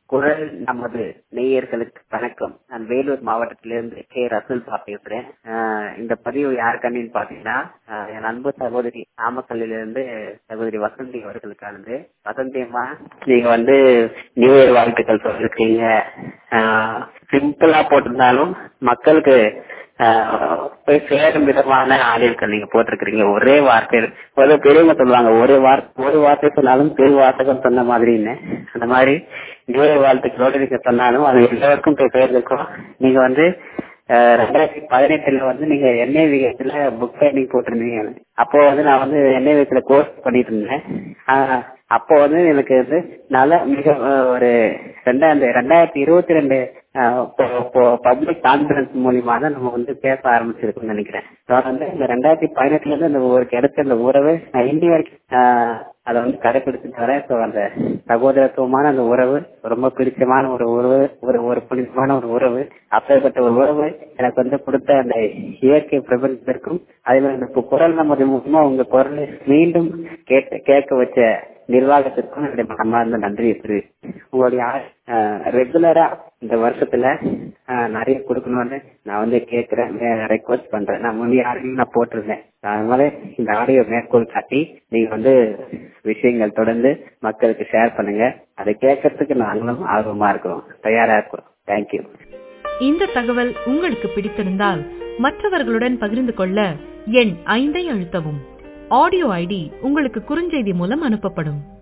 குரல் நமது நேயர்களுக்கு வணக்கம் நான் வேலூர் மாவட்டத்திலிருந்து கே ரசூல்பா பேசுறேன் ஆஹ் இந்த பதிவு யாருக்காண்டின்னு பாத்தீங்கன்னா ஆஹ் என் அன்பு சகோதரி நாமக்கல்லிலிருந்து சகோதரி வசந்தி அவர்களுக்கானது வசந்தி அம்மா நீங்க வந்து நியூ இயர் வாழ்த்துக்கள் சொல்லிருக்கீங்க சிம்பிளா போட்டிருந்தாலும் மக்களுக்கு ஆஹ் போய் சேரும் விதமான ஆடியோக்கள் நீங்க போட்டிருக்கிறீங்க ஒரே வார்த்தை ஒரு பெரியவங்க சொல்லுவாங்க ஒரு வார்த்தை ஒரு வார்த்தை சொன்னாலும் பெரு வார்த்தைகள் சொன்ன மாதிரின்னு அந்த மாதிரி நியூ இயர் வாழ்த்துக்களோடு நீங்க சொன்னாலும் அது எல்லாருக்கும் போய் சேர்ந்திருக்கும் நீங்க வந்து ஆஹ் ரெண்டாயிரத்தி பதினெட்டுல வந்து நீங்க எண்ணெய் விகத்துல புக் ட்ரைனிங் போட்டிருந்தீங்க அப்போ வந்து நான் வந்து எண்ணெய் விகத்துல கோர்ஸ் பண்ணிட்டு இருந்தேன் ஆஹ் அப்போ வந்து எனக்கு வந்து நல்ல மிக ஆஹ் ஒரு ரெண்டாயிரத்தி ரெண்டாயிரத்தி இருபத்தி ரெண்டு பப்ளிக் கான்ஃபரன்ஸ் மூலியமா தான் நம்ம வந்து பேச ஆரம்பிச்சிருக்கோம்னு நினைக்கிறேன் நான் வந்து இந்த ரெண்டாயிரத்தி பதினெட்டுல இருந்து அந்த ஒரு கிடைச்ச அந்த உறவு நான் இன்னி வரைக்கும் ஆஹ் அதை வந்து கடைபிடிச்சிட்டு வரேன் ஸோ அந்த சகோதரத்துவமான அந்த உறவு ரொம்ப பிடிச்சமான ஒரு உறவு ஒரு ஒரு புனிதமான ஒரு உறவு அப்பேற்பட்ட ஒரு உறவு எனக்கு வந்து கொடுத்த அந்த இயற்கை பிரபஞ்சத்திற்கும் அதே மாதிரி அந்த குரல் நமது மூலமா உங்க குரலை மீண்டும் கேட்க கேட்க வச்ச நிர்வாகத்திற்கும் என்னுடைய மனமார்ந்த நன்றியை தெரிவி உங்களுடைய ரெகுலரா இந்த வருஷத்துல நிறைய கொடுக்கணும்னு நான் வந்து கேட்கிறேன் ரெக்வஸ்ட் பண்றேன் நான் முன்னே யாரையும் நான் போட்டிருந்தேன் அதனால இந்த ஆடியோ மேற்கோள் காட்டி நீங்க வந்து விஷயங்கள் தொடர்ந்து மக்களுக்கு ஷேர் பண்ணுங்க அதை கேட்கறதுக்கு நாங்களும் ஆர்வமா இருக்கிறோம் தயாரா இருக்கிறோம் தேங்க்யூ இந்த தகவல் உங்களுக்கு பிடித்திருந்தால் மற்றவர்களுடன் பகிர்ந்து கொள்ள எண் ஐந்தை அழுத்தவும் ஆடியோ ஐடி உங்களுக்கு குறுஞ்செய்தி மூலம் அனுப்பப்படும்